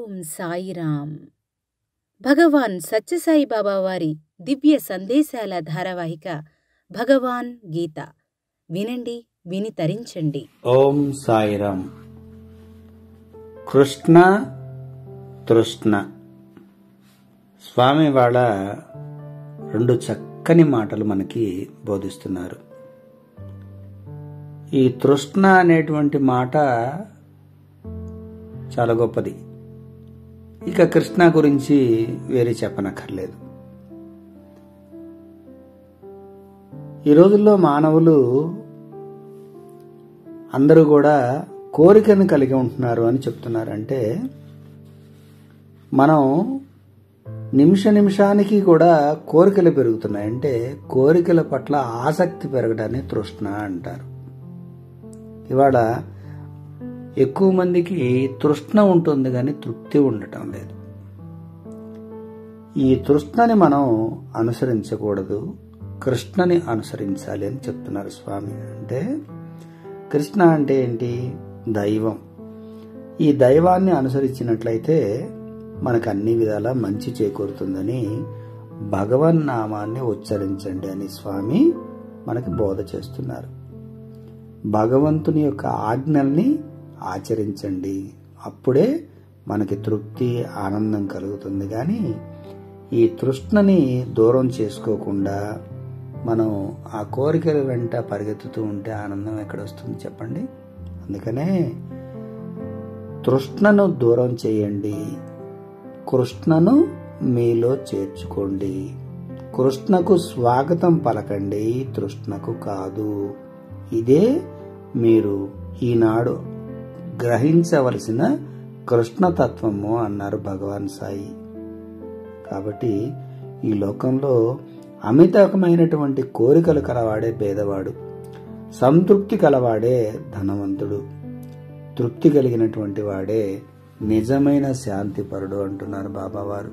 ఓం సాయిరామ్ భగవాన్ సత్యసాయి బాబా వారి దివ్య సందేశాల ధారావాహిక భగవాన్ గీత వినండి విని తరించండి ఓం సాయిరామ్ కృష్ణ తృష్ణ స్వామి వాళ్ళ రెండు చక్కని మాటలు మనకి బోధిస్తున్నారు ఈ తృష్ణ అనేటువంటి మాట చాలా గొప్పది ఇక కృష్ణ గురించి వేరే చెప్పనక్కర్లేదు ఈ రోజుల్లో మానవులు అందరూ కూడా కోరికను కలిగి ఉంటున్నారు అని చెప్తున్నారు అంటే మనం నిమిష నిమిషానికి కూడా కోరికలు పెరుగుతున్నాయి అంటే కోరికల పట్ల ఆసక్తి పెరగడాన్ని తృష్ణ అంటారు ఇవాళ ఎక్కువ మందికి తృష్ణ ఉంటుంది కానీ తృప్తి ఉండటం లేదు ఈ తృష్ణని మనం అనుసరించకూడదు కృష్ణని అనుసరించాలి అని చెప్తున్నారు స్వామి అంటే కృష్ణ అంటే ఏంటి దైవం ఈ దైవాన్ని అనుసరించినట్లయితే మనకు అన్ని విధాలా మంచి చేకూరుతుందని భగవన్ నామాన్ని ఉచ్చరించండి అని స్వామి మనకి బోధ చేస్తున్నారు భగవంతుని యొక్క ఆజ్ఞల్ని ఆచరించండి అప్పుడే మనకి తృప్తి ఆనందం కలుగుతుంది కానీ ఈ తృష్ణని దూరం చేసుకోకుండా మనం ఆ కోరికల వెంట పరిగెత్తుతూ ఉంటే ఆనందం ఎక్కడ వస్తుంది చెప్పండి అందుకనే తృష్ణను దూరం చేయండి కృష్ణను మీలో చేర్చుకోండి కృష్ణకు స్వాగతం పలకండి తృష్ణకు కాదు ఇదే మీరు ఈనాడు గ్రహించవలసిన కృష్ణతత్వము అన్నారు భగవాన్ సాయి కాబట్టి ఈ లోకంలో అమితమైనటువంటి కోరికలు కలవాడే పేదవాడు సంతృప్తి కలవాడే ధనవంతుడు తృప్తి కలిగినటువంటి వాడే నిజమైన శాంతిపరుడు అంటున్నారు బాబావారు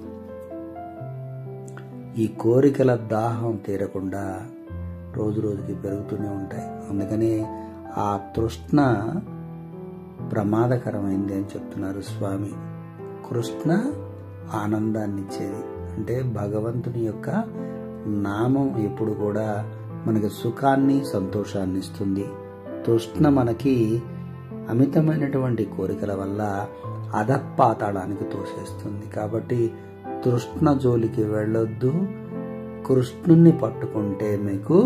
ఈ కోరికల దాహం తీరకుండా రోజు రోజుకి పెరుగుతూనే ఉంటాయి అందుకని ఆ తృష్ణ ప్రమాదకరమైంది అని చెప్తున్నారు స్వామి కృష్ణ ఆనందాన్ని ఇచ్చేది అంటే భగవంతుని యొక్క నామం ఎప్పుడు కూడా మనకి సుఖాన్ని సంతోషాన్ని ఇస్తుంది తృష్ణ మనకి అమితమైనటువంటి కోరికల వల్ల అధపాతాళానికి తోసేస్తుంది కాబట్టి తృష్ణ జోలికి వెళ్ళొద్దు కృష్ణుణ్ణి పట్టుకుంటే మీకు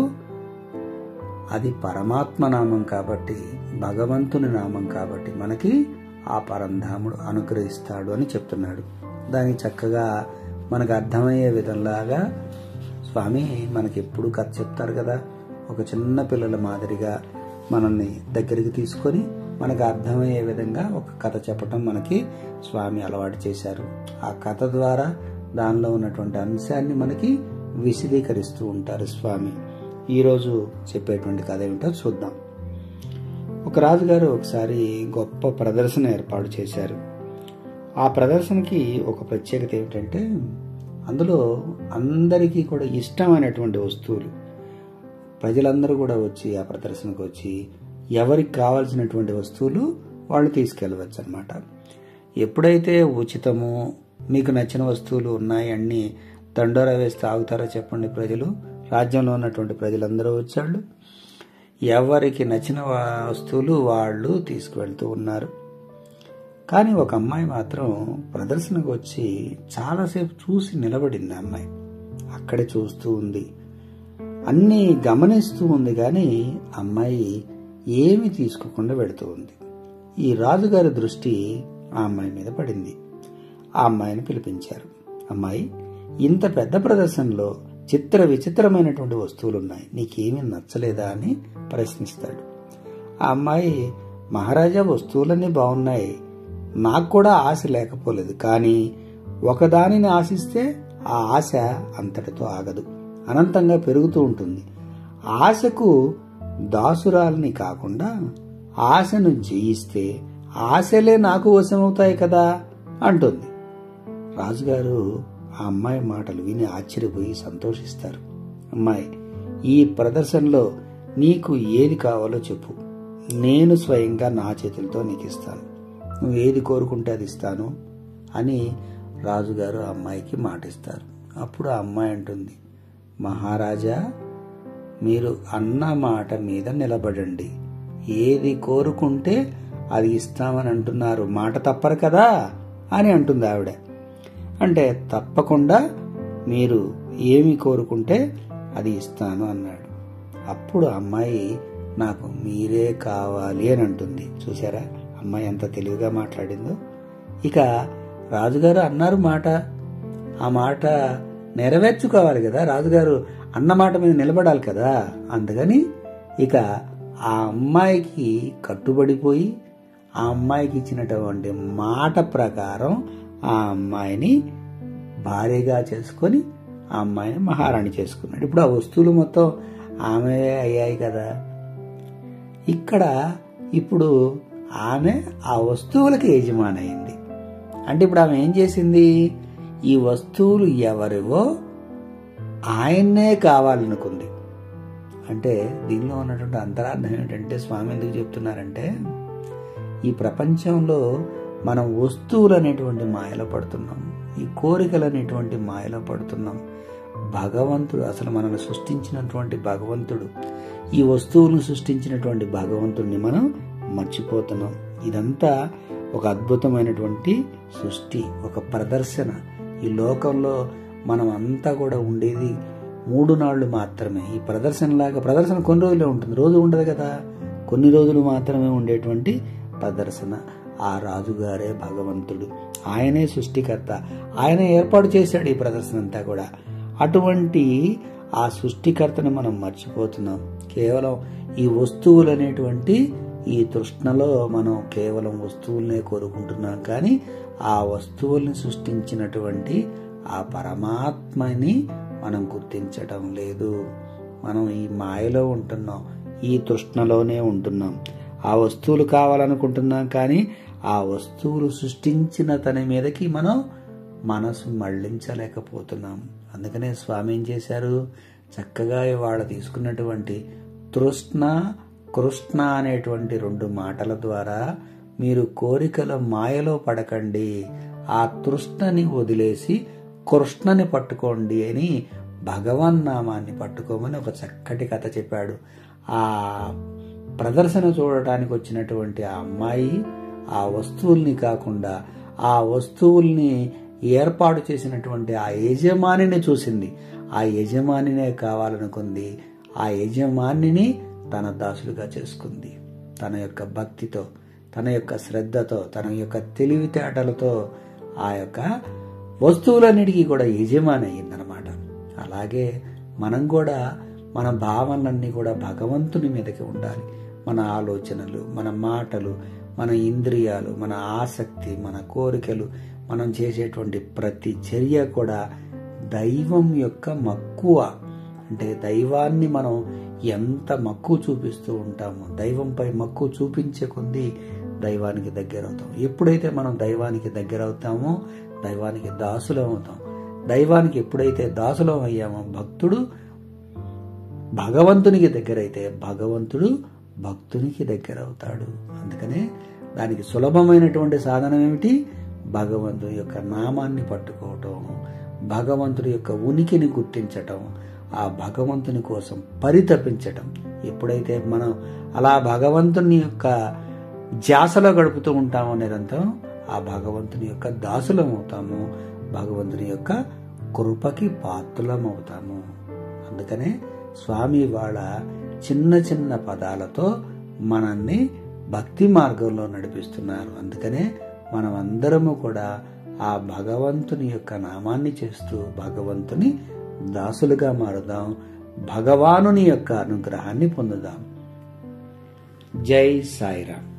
అది పరమాత్మ నామం కాబట్టి భగవంతుని నామం కాబట్టి మనకి ఆ పరంధాముడు అనుగ్రహిస్తాడు అని చెప్తున్నాడు దానికి చక్కగా మనకు అర్థమయ్యే విధంలాగా స్వామి మనకి ఎప్పుడు కథ చెప్తారు కదా ఒక చిన్న పిల్లల మాదిరిగా మనల్ని దగ్గరికి తీసుకొని మనకు అర్థమయ్యే విధంగా ఒక కథ చెప్పటం మనకి స్వామి అలవాటు చేశారు ఆ కథ ద్వారా దానిలో ఉన్నటువంటి అంశాన్ని మనకి విశదీకరిస్తూ ఉంటారు స్వామి ఈరోజు చెప్పేటువంటి కథ ఏమిటో చూద్దాం ఒక రాజుగారు ఒకసారి గొప్ప ప్రదర్శన ఏర్పాటు చేశారు ఆ ప్రదర్శనకి ఒక ప్రత్యేకత ఏమిటంటే అందులో అందరికీ కూడా ఇష్టమైనటువంటి వస్తువులు ప్రజలందరూ కూడా వచ్చి ఆ ప్రదర్శనకు వచ్చి ఎవరికి కావాల్సినటువంటి వస్తువులు వాళ్ళు తీసుకెళ్ళవచ్చు అనమాట ఎప్పుడైతే ఉచితము మీకు నచ్చిన వస్తువులు ఉన్నాయి అన్ని దండోరా వేస్తే ఆగుతారో చెప్పండి ప్రజలు రాజ్యంలో ఉన్నటువంటి ప్రజలందరూ వచ్చాళ్ళు ఎవరికి నచ్చిన వస్తువులు వాళ్ళు తీసుకువెళ్తూ ఉన్నారు కానీ ఒక అమ్మాయి మాత్రం ప్రదర్శనకు వచ్చి చాలాసేపు చూసి నిలబడింది అమ్మాయి అక్కడే చూస్తూ ఉంది అన్నీ గమనిస్తూ ఉంది కానీ అమ్మాయి ఏమి తీసుకోకుండా వెళుతూ ఉంది ఈ రాజుగారి దృష్టి ఆ అమ్మాయి మీద పడింది ఆ అమ్మాయిని పిలిపించారు అమ్మాయి ఇంత పెద్ద ప్రదర్శనలో చిత్ర విచిత్రమైనటువంటి వస్తువులు ఉన్నాయి నీకేమీ నచ్చలేదా అని ప్రశ్నిస్తాడు ఆ అమ్మాయి మహారాజా వస్తువులన్నీ బాగున్నాయి నాకు కూడా ఆశ లేకపోలేదు కానీ ఒకదానిని ఆశిస్తే ఆ ఆశ అంతటితో ఆగదు అనంతంగా పెరుగుతూ ఉంటుంది ఆశకు దాసురాలని కాకుండా ఆశను జయిస్తే ఆశలే నాకు వశమవుతాయి కదా అంటుంది రాజుగారు ఆ అమ్మాయి మాటలు విని ఆశ్చర్యపోయి సంతోషిస్తారు అమ్మాయి ఈ ప్రదర్శనలో నీకు ఏది కావాలో చెప్పు నేను స్వయంగా నా చేతులతో నీకు ఇస్తాను నువ్వు ఏది కోరుకుంటే అది ఇస్తాను అని రాజుగారు అమ్మాయికి మాటిస్తారు అప్పుడు ఆ అమ్మాయి అంటుంది మహారాజా మీరు అన్న మాట మీద నిలబడండి ఏది కోరుకుంటే అది ఇస్తామని అంటున్నారు మాట తప్పరు కదా అని అంటుంది ఆవిడ అంటే తప్పకుండా మీరు ఏమి కోరుకుంటే అది ఇస్తాను అన్నాడు అప్పుడు అమ్మాయి నాకు మీరే కావాలి అని అంటుంది చూసారా అమ్మాయి ఎంత తెలివిగా మాట్లాడిందో ఇక రాజుగారు అన్నారు మాట ఆ మాట నెరవేర్చుకోవాలి కదా రాజుగారు అన్న మాట మీద నిలబడాలి కదా అందుకని ఇక ఆ అమ్మాయికి కట్టుబడిపోయి ఆ అమ్మాయికి ఇచ్చినటువంటి మాట ప్రకారం ఆ అమ్మాయిని భార్యగా చేసుకొని ఆ అమ్మాయిని మహారాణి చేసుకున్నాడు ఇప్పుడు ఆ వస్తువులు మొత్తం ఆమె అయ్యాయి కదా ఇక్కడ ఇప్పుడు ఆమె ఆ వస్తువులకి యజమాని అయింది అంటే ఇప్పుడు ఆమె ఏం చేసింది ఈ వస్తువులు ఎవరివో ఆయన్నే కావాలనుకుంది అంటే దీనిలో ఉన్నటువంటి అంతరార్థం ఏమిటంటే స్వామి ఎందుకు చెప్తున్నారంటే ఈ ప్రపంచంలో మనం వస్తువులు అనేటువంటి మాయలో పడుతున్నాం ఈ కోరికలు అనేటువంటి మాయలో పడుతున్నాం భగవంతుడు అసలు మనల్ని సృష్టించినటువంటి భగవంతుడు ఈ వస్తువులను సృష్టించినటువంటి భగవంతుడిని మనం మర్చిపోతున్నాం ఇదంతా ఒక అద్భుతమైనటువంటి సృష్టి ఒక ప్రదర్శన ఈ లోకంలో మనం అంతా కూడా ఉండేది మూడు నాళ్లు మాత్రమే ఈ ప్రదర్శనలాగా ప్రదర్శన కొన్ని రోజులే ఉంటుంది రోజు ఉండదు కదా కొన్ని రోజులు మాత్రమే ఉండేటువంటి ప్రదర్శన ఆ రాజుగారే భగవంతుడు ఆయనే సృష్టికర్త ఆయన ఏర్పాటు చేశాడు ఈ ప్రదర్శన అంతా కూడా అటువంటి ఆ సృష్టికర్తను మనం మర్చిపోతున్నాం కేవలం ఈ వస్తువులు అనేటువంటి ఈ తృష్ణలో మనం కేవలం వస్తువులనే కోరుకుంటున్నాం కానీ ఆ వస్తువుల్ని సృష్టించినటువంటి ఆ పరమాత్మని మనం గుర్తించటం లేదు మనం ఈ మాయలో ఉంటున్నాం ఈ తృష్ణలోనే ఉంటున్నాం ఆ వస్తువులు కావాలనుకుంటున్నాం కానీ ఆ వస్తువులు సృష్టించిన తన మీదకి మనం మనసు మళ్లించలేకపోతున్నాం అందుకనే స్వామి ఏం చేశారు చక్కగా ఇవాళ తీసుకున్నటువంటి తృష్ణ కృష్ణ అనేటువంటి రెండు మాటల ద్వారా మీరు కోరికల మాయలో పడకండి ఆ తృష్ణని వదిలేసి కృష్ణని పట్టుకోండి అని భగవన్ నామాన్ని పట్టుకోమని ఒక చక్కటి కథ చెప్పాడు ఆ ప్రదర్శన చూడటానికి వచ్చినటువంటి ఆ అమ్మాయి ఆ వస్తువుల్ని కాకుండా ఆ వస్తువుల్ని ఏర్పాటు చేసినటువంటి ఆ యజమానిని చూసింది ఆ యజమానినే కావాలనుకుంది ఆ యజమానిని తన దాసులుగా చేసుకుంది తన యొక్క భక్తితో తన యొక్క శ్రద్ధతో తన యొక్క తెలివితేటలతో ఆ యొక్క వస్తువులన్నిటికీ కూడా యజమాని అయ్యిందనమాట అలాగే మనం కూడా మన భావనలన్నీ కూడా భగవంతుని మీదకి ఉండాలి మన ఆలోచనలు మన మాటలు మన ఇంద్రియాలు మన ఆసక్తి మన కోరికలు మనం చేసేటువంటి ప్రతి చర్య కూడా దైవం యొక్క మక్కువ అంటే దైవాన్ని మనం ఎంత మక్కువ చూపిస్తూ ఉంటామో దైవంపై మక్కువ చూపించే కొద్దీ దైవానికి దగ్గర అవుతాం ఎప్పుడైతే మనం దైవానికి దగ్గర అవుతామో దైవానికి దాసులం అవుతాం దైవానికి ఎప్పుడైతే దాసులం అయ్యామో భక్తుడు భగవంతునికి దగ్గరైతే భగవంతుడు భక్తునికి దగ్గర అవుతాడు అందుకనే దానికి సులభమైనటువంటి సాధనం ఏమిటి భగవంతుడి యొక్క నామాన్ని పట్టుకోవటం భగవంతుడి యొక్క ఉనికిని గుర్తించటం ఆ భగవంతుని కోసం పరితపించటం ఎప్పుడైతే మనం అలా భగవంతుని యొక్క ధ్యాసలో గడుపుతూ ఉంటామో నిరంతరం ఆ భగవంతుని యొక్క దాసులం అవుతాము భగవంతుని యొక్క కృపకి పాత్రులం అవుతాము అందుకనే స్వామి వాళ్ళ చిన్న చిన్న పదాలతో మనల్ని భక్తి మార్గంలో నడిపిస్తున్నారు అందుకనే మనం అందరము కూడా ఆ భగవంతుని యొక్క నామాన్ని చేస్తూ భగవంతుని దాసులుగా మారుదాం భగవానుని యొక్క అనుగ్రహాన్ని పొందుదాం జై సాయిరామ్